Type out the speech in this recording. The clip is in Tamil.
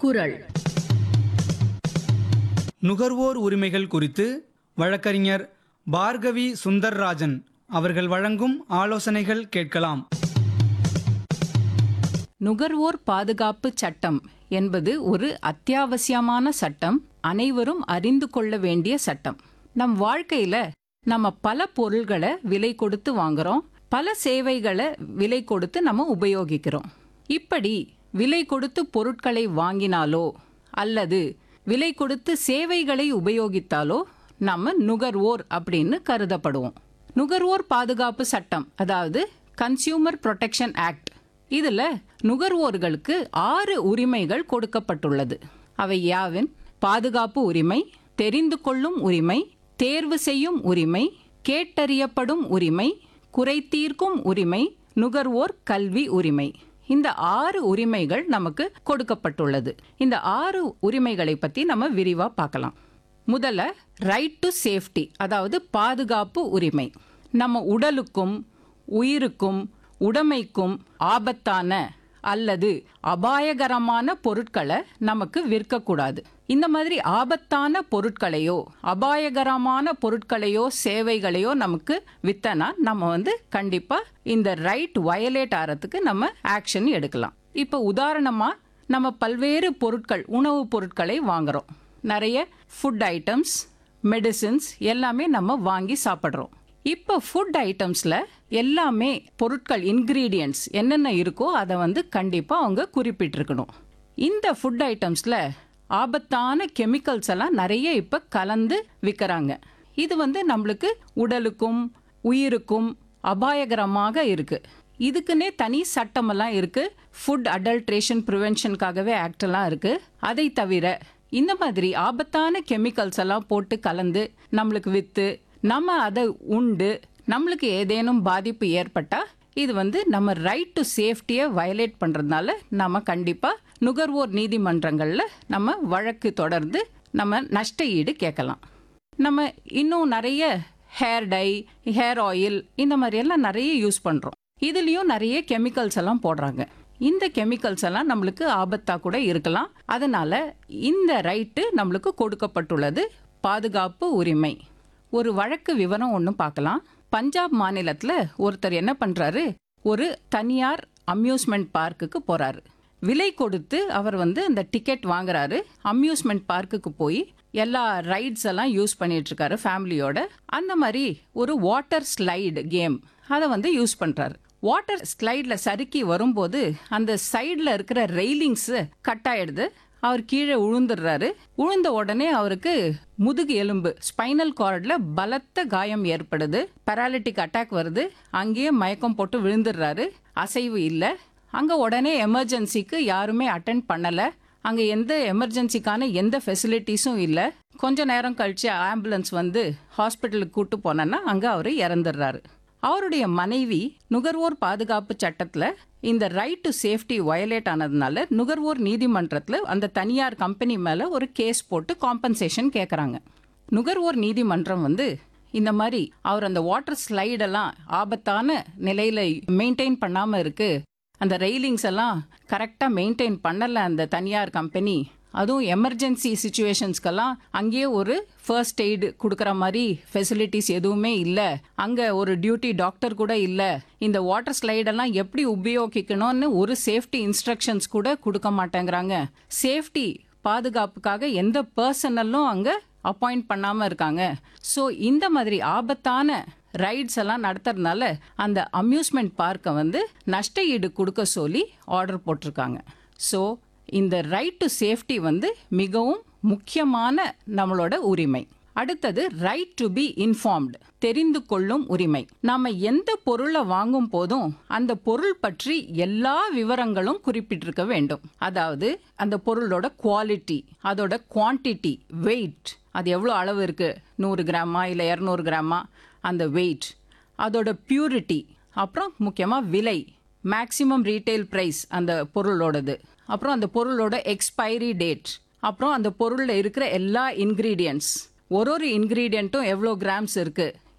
குரல் நுகர்வோர் உரிமைகள் குறித்து வழக்கறிஞர் பார்கவி சுந்தர்ராஜன் அவர்கள் வழங்கும் ஆலோசனைகள் கேட்கலாம் நுகர்வோர் பாதுகாப்பு சட்டம் என்பது ஒரு அத்தியாவசியமான சட்டம் அனைவரும் அறிந்து கொள்ள வேண்டிய சட்டம் நம் வாழ்க்கையில நம்ம பல பொருள்களை விலை கொடுத்து வாங்குறோம் பல சேவைகளை விலை கொடுத்து நம்ம உபயோகிக்கிறோம் இப்படி விலை கொடுத்து பொருட்களை வாங்கினாலோ அல்லது விலை கொடுத்து சேவைகளை உபயோகித்தாலோ நம்ம நுகர்வோர் அப்படின்னு கருதப்படுவோம் நுகர்வோர் பாதுகாப்பு சட்டம் அதாவது கன்சியூமர் ப்ரொடெக்ஷன் ஆக்ட் இதுல நுகர்வோர்களுக்கு ஆறு உரிமைகள் கொடுக்கப்பட்டுள்ளது அவை யாவின் பாதுகாப்பு உரிமை தெரிந்து கொள்ளும் உரிமை தேர்வு செய்யும் உரிமை கேட்டறியப்படும் உரிமை குறை தீர்க்கும் உரிமை நுகர்வோர் கல்வி உரிமை இந்த ஆறு உரிமைகள் நமக்கு கொடுக்கப்பட்டுள்ளது இந்த ஆறு உரிமைகளை பத்தி நம்ம விரிவா பார்க்கலாம் முதல்ல ரைட் டு சேஃப்டி அதாவது பாதுகாப்பு உரிமை நம்ம உடலுக்கும் உயிருக்கும் உடைமைக்கும் ஆபத்தான அல்லது அபாயகரமான பொருட்களை நமக்கு விற்கக்கூடாது இந்த மாதிரி ஆபத்தான பொருட்களையோ அபாயகரமான பொருட்களையோ சேவைகளையோ நமக்கு வித்தனா நம்ம வந்து கண்டிப்பா இந்த ரைட் வயலேட் ஆறதுக்கு நம்ம ஆக்ஷன் எடுக்கலாம் இப்போ உதாரணமா நம்ம பல்வேறு பொருட்கள் உணவுப் பொருட்களை வாங்குறோம் நிறைய ஃபுட் ஐட்டம்ஸ் மெடிசின்ஸ் எல்லாமே நம்ம வாங்கி சாப்பிட்றோம் இப்போ ஃபுட் ஐட்டம்ஸில் எல்லாமே பொருட்கள் இன்க்ரீடியன்ட்ஸ் என்னென்ன இருக்கோ அதை வந்து கண்டிப்பாக அவங்க குறிப்பிட்டிருக்கணும் இந்த ஃபுட் ஐட்டம்ஸில் ஆபத்தான கெமிக்கல்ஸ் எல்லாம் நிறைய இப்போ கலந்து விற்கிறாங்க இது வந்து நம்மளுக்கு உடலுக்கும் உயிருக்கும் அபாயகரமாக இருக்கு இதுக்குன்னே தனி சட்டமெல்லாம் இருக்கு ஃபுட் அடல்ட்ரேஷன் ப்ரிவென்ஷனுக்காகவே ஆக்ட் எல்லாம் இருக்கு அதை தவிர இந்த மாதிரி ஆபத்தான கெமிக்கல்ஸ் எல்லாம் போட்டு கலந்து நம்மளுக்கு வித்து நம்ம அதை உண்டு நம்மளுக்கு ஏதேனும் பாதிப்பு ஏற்பட்டா இது வந்து நம்ம ரைட் டு சேஃப்டியை வயலேட் பண்றதுனால நம்ம கண்டிப்பா நுகர்வோர் நீதிமன்றங்கள்ல நம்ம வழக்கு தொடர்ந்து நம்ம நஷ்ட ஈடு கேட்கலாம் நம்ம இன்னும் நிறைய ஹேர் டை ஹேர் ஆயில் இந்த மாதிரி எல்லாம் நிறைய யூஸ் பண்றோம் இதுலயும் நிறைய கெமிக்கல்ஸ் எல்லாம் போடுறாங்க இந்த கெமிக்கல்ஸ் எல்லாம் நம்மளுக்கு ஆபத்தா கூட இருக்கலாம் அதனால இந்த ரைட்டு நம்மளுக்கு கொடுக்கப்பட்டுள்ளது பாதுகாப்பு உரிமை ஒரு வழக்கு விவரம் ஒன்று பார்க்கலாம் பஞ்சாப் மாநிலத்தில் ஒருத்தர் என்ன பண்றாரு ஒரு தனியார் அம்யூஸ்மெண்ட் பார்க்குக்கு போறாரு விலை கொடுத்து அவர் வந்து அந்த டிக்கெட் வாங்குறாரு அம்யூஸ்மெண்ட் பார்க்குக்கு போய் எல்லா ரைட்ஸ் எல்லாம் யூஸ் பண்ணிட்டு இருக்காரு ஃபேமிலியோட அந்த மாதிரி ஒரு வாட்டர் ஸ்லைடு கேம் அதை வந்து யூஸ் பண்றாரு வாட்டர் ஸ்லைட்ல சறுக்கி வரும்போது அந்த சைடில் இருக்கிற ரெயிலிங்ஸ் கட் ஆயிடுது அவர் கீழே உழுந்துடுறாரு உழுந்த உடனே அவருக்கு முதுகு எலும்பு ஸ்பைனல் கார்டில் பலத்த காயம் ஏற்படுது பெராலிட்டிக் அட்டாக் வருது அங்கேயே மயக்கம் போட்டு விழுந்துடுறாரு அசைவு இல்லை அங்கே உடனே எமர்ஜென்சிக்கு யாருமே அட்டென்ட் பண்ணலை அங்கே எந்த எமர்ஜென்சிக்கான எந்த ஃபெசிலிட்டிஸும் இல்லை கொஞ்ச நேரம் கழிச்சு ஆம்புலன்ஸ் வந்து ஹாஸ்பிட்டலுக்கு கூட்டு போனேன்னா அங்கே அவர் இறந்துடுறாரு அவருடைய மனைவி நுகர்வோர் பாதுகாப்பு சட்டத்தில் இந்த ரைட் டு சேஃப்டி வயலேட் ஆனதுனால நுகர்வோர் நீதிமன்றத்தில் அந்த தனியார் கம்பெனி மேலே ஒரு கேஸ் போட்டு காம்பன்சேஷன் கேட்குறாங்க நுகர்வோர் நீதிமன்றம் வந்து இந்த மாதிரி அவர் அந்த வாட்டர் ஸ்லைடெல்லாம் ஆபத்தான நிலையில் மெயின்டைன் பண்ணாமல் இருக்கு அந்த ரெயிலிங்ஸ் எல்லாம் கரெக்டாக மெயின்டைன் பண்ணலை அந்த தனியார் கம்பெனி அதுவும் எமர்ஜென்சி சுச்சுவேஷன்ஸ்க்கெல்லாம் அங்கேயே ஒரு ஃபர்ஸ்ட் எய்டு கொடுக்குற மாதிரி ஃபெசிலிட்டிஸ் எதுவுமே இல்லை அங்கே ஒரு டியூட்டி டாக்டர் கூட இல்லை இந்த வாட்டர் ஸ்லைடெல்லாம் எப்படி உபயோகிக்கணும்னு ஒரு சேஃப்டி இன்ஸ்ட்ரக்ஷன்ஸ் கூட கொடுக்க மாட்டேங்கிறாங்க சேஃப்டி பாதுகாப்புக்காக எந்த பர்சனலும் அங்கே அப்பாயிண்ட் பண்ணாமல் இருக்காங்க ஸோ இந்த மாதிரி ஆபத்தான ரைட்ஸ் எல்லாம் நடத்துறதுனால அந்த அம்யூஸ்மெண்ட் பார்க்கை வந்து நஷ்ட ஈடு கொடுக்க சொல்லி ஆர்டர் போட்டிருக்காங்க ஸோ இந்த ரைட் டு சேஃப்டி வந்து மிகவும் முக்கியமான நம்மளோட உரிமை அடுத்தது ரைட் டு பி இன்ஃபார்ம்டு தெரிந்து கொள்ளும் உரிமை நாம எந்த பொருளை வாங்கும் போதும் அந்த பொருள் பற்றி எல்லா விவரங்களும் குறிப்பிட்டிருக்க வேண்டும் அதாவது அந்த பொருளோட குவாலிட்டி அதோட குவான்டிட்டி வெயிட் அது எவ்வளோ அளவு இருக்கு நூறு கிராமா இல்லை இரநூறு கிராமா அந்த வெயிட் அதோட பியூரிட்டி அப்புறம் முக்கியமாக விலை மேக்சிமம் ரீட்டைல் ப்ரைஸ் அந்த பொருளோடது அப்புறம் அந்த பொருளோட எக்ஸ்பைரி டேட் அப்புறம் அந்த பொருளில் இருக்கிற எல்லா இன்க்ரீடியன்ட்ஸ் ஒரு ஒரு இன்க்ரீடியண்ட்டும் எவ்வளோ கிராம்ஸ் இருக்குது